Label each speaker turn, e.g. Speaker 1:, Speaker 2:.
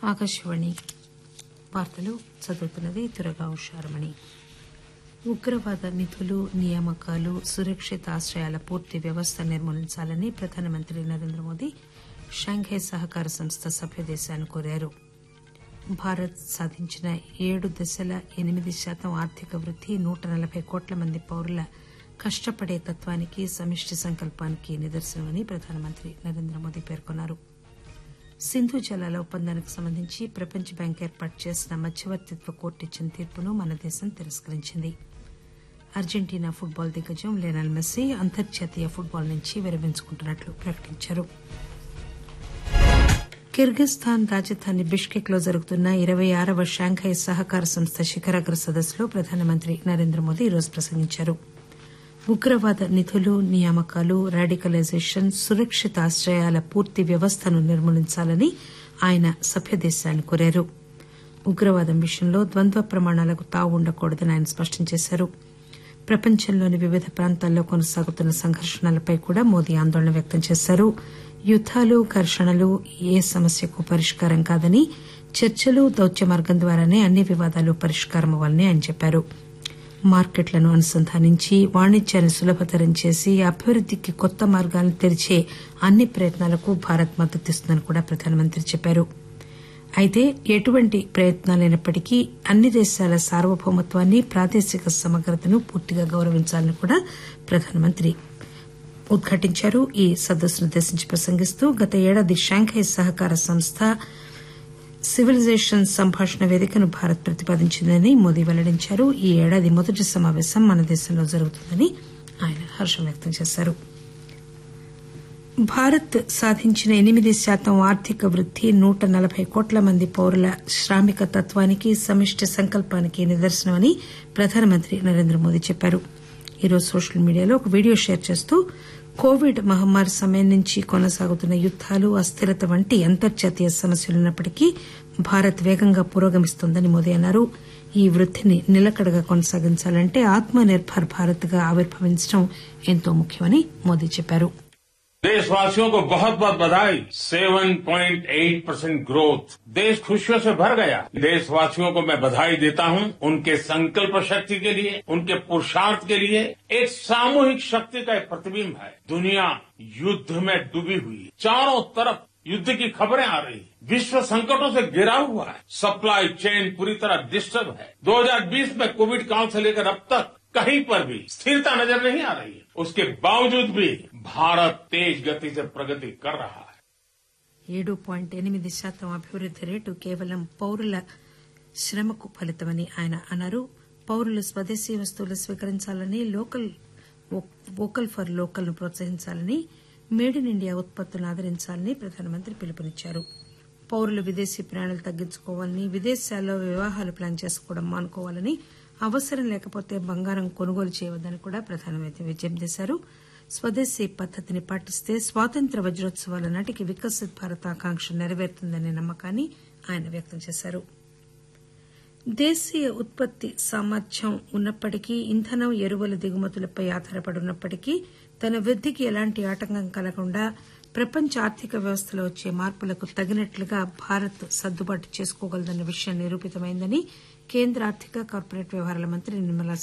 Speaker 1: ఆకాశవాణి వార్తలు చదువుతున్నది దుర్గా ఉషారమణి ఉగ్రవాద నిధులు నియామకాలు సురక్షిత ఆశ్రయాల పూర్తి వ్యవస్థ నిర్మూలించాలని ప్రధానమంత్రి నరేంద్ర మోదీ షాంఘై సహకార సంస్థ సభ్యదేశాలను కోరారు భారత్ సాధించిన ఏడు దశల ఎనిమిది శాతం ఆర్థిక వృద్ది నూట నలబై కోట్ల మంది పౌరుల కష్టపడే తత్వానికి సమిష్టి సంకల్పానికి నిదర్శనమని ప్రధానమంత్రి నరేంద్ర మోదీ పేర్కొన్నారు సింధు జలాల ఒప్పందానికి సంబంధించి ప్రపంచ బ్యాంక్ ఏర్పాటు చేసిన మధ్యవర్తిత్వ కోర్టు ఇచ్చిన తీర్పును మన దేశం తిరస్కరించింది అర్జెంటీనా ఫుట్బాల్ దిగ్గజం లియోనెల్ మెస్సీ అంతర్జాతీయ ఫుట్బాల్ నుంచి విరమించుకుంటున్నట్లు ప్రకటించారు కిర్గిస్థాన్ రాజధాని బిష్కెక్ లో జరుగుతున్న ఇరవై ఆరవ షాంఘై సహకార సంస్థ శిఖరాగ్ర సదస్సులో ప్రధానమంత్రి నరేంద్ర మోదీ ఈరోజు ప్రసంగించారు ఉగ్రవాద నిధులు నియామకాలు రాడికలైజేషన్ సురక్షిత ఆశ్రయాల పూర్తి వ్యవస్థను నిర్మూలించాలని ఆయన సభ్యదేశాలను కోరారు ఉగ్రవాదం విషయంలో ద్వంద్వ ప్రమాణాలకు తావు ఉండకూడదని ఆయన స్పష్టం చేశారు ప్రపంచంలోని వివిధ ప్రాంతాల్లో కొనసాగుతున్న సంఘర్షణలపై కూడా మోదీ ఆందోళన వ్యక్తం చేశారు యుద్దాలు ఘర్షణలు ఏ సమస్యకు పరిష్కారం కాదని చర్చలు దౌత్య మార్గం ద్వారానే అన్ని వివాదాలు పరిష్కారమవ్వాలని ఆయన చెప్పారు మార్కెట్లను అనుసంధానించి వాణిజ్యాన్ని సులభతరం చేసి అభివృద్దికి కొత్త మార్గాలను తెరిచే అన్ని ప్రయత్నాలకు భారత్ మద్దతిస్తుందని కూడా ప్రధానమంత్రి చెప్పారు అయితే ఎటువంటి ప్రయత్నాలైనప్పటికీ అన్ని దేశాల సార్వభౌమత్వాన్ని ప్రాదేశిక సమగ్రతను పూర్తిగా గౌరవించాలని కూడా ప్రధానమంత్రి ఉద్ఘాటించారు ఈ సదస్సునుద్దేశించి ప్రసంగిస్తూ గత ఏడాది షాంఘై సహకార సంస్థ సివిలైజేషన్ సంభాషణ వేదికను భారత్ ప్రతిపాదించిందని మోదీ వెల్లడించారు ఈ ఏడాది మొదటి సమాపేశం మన దేశంలో జరుగుతుందని ఆయన హర్షం వ్యక్తం చేశారు భారత్ సాధించిన ఎనిమిది శాతం ఆర్థిక వృద్ది నూట నలబై కోట్ల మంది పౌరుల శ్రామిక తత్వానికి సమిష్టి సంకల్పానికి నిదర్శనమని ప్రధానమంత్రి నరేంద్ర మోదీ చెప్పారు ఈరోజు సోషల్ మీడియాలో ఒక వీడియో షేర్ చేస్తూ కోవిడ్ మహమ్మారి సమయం నుంచి కొనసాగుతున్న యుద్దాలు అస్థిరత వంటి అంతర్జాతీయ సమస్యలున్నప్పటికీ భారత్ వేగంగా పురోగమిస్తోందని మోదీ అన్నారు ఈ వృద్దిని నిలకడగా కొనసాగించాలంటే ఆత్మ నిర్బర్ భారత్ గా ఆవిర్భవించడం ఎంతో ముఖ్యమని మోదీ చెప్పారు
Speaker 2: देशवासियों को बहुत बहुत बधाई 7.8 परसेंट ग्रोथ देश खुशियों से भर गया देशवासियों को मैं बधाई देता हूं उनके संकल्प शक्ति के लिए उनके पुरुषार्थ के लिए एक सामूहिक शक्ति का एक प्रतिबिंब है दुनिया युद्ध में डूबी हुई चारों तरफ युद्ध की खबरें आ रही विश्व संकटों से घिरा हुआ है सप्लाई चेन पूरी तरह डिस्टर्ब है 2020 में कोविड काल से लेकर अब तक कहीं पर भी स्थिरता नजर नहीं आ रही है उसके बावजूद भी भारत तेज गति से प्रगति कर रहा है
Speaker 1: ఏడు పాయింట్ ఎనిమిది శాతం అభివృద్ది రేటు కేవలం పౌరుల శ్రమకు ఫలితమని ఆయన అన్నారు పౌరులు స్వదేశీ వస్తువులు స్వీకరించాలని లోకల్ వోకల్ ఫర్ లోకల్ ను ప్రోత్సహించాలని మేడ్ ఇన్ ఇండియా ఉత్పత్తులను ఆదరించాలని ప్రధానమంత్రి పిలుపునిచ్చారు పౌరులు విదేశీ ప్రయాణాలు తగ్గించుకోవాలని విదేశాల్లో వివాహాలు ప్లాన్ చేసుకోవడం మానుకోవాలని అవసరం లేకపోతే బంగారం కొనుగోలు చేయవద్దని కూడా ప్రధానమంత్రి విజ్ఞప్తి చేశారు స్వదేశీ పద్దతిని పాటిస్తే స్వాతంత్ర్య వజ్రోత్సవాల నాటికి వికసిత్ భారత్ ఆకాంక్ష నెరవేరుతుందనే నమ్మకాన్ని ఆయన వ్యక్తం చేశారు దేశీయ ఉత్పత్తి సామర్థ్యం ఉన్నప్పటికీ ఇంధనం ఎరువుల దిగుమతులపై ఆధారపడి ఉన్నప్పటికీ తన వృద్దికి ఎలాంటి ఆటంకం కలగకుండా ప్రపంచ ఆర్థిక వ్యవస్థలో వచ్చే మార్పులకు తగినట్లుగా భారత్ సర్దుబాటు చేసుకోగలదన్న విషయం నిరూపితమైందని కేంద్ర ఆర్థిక కార్పొరేట్ వ్యవహారాల మంత్రి నిర్మలా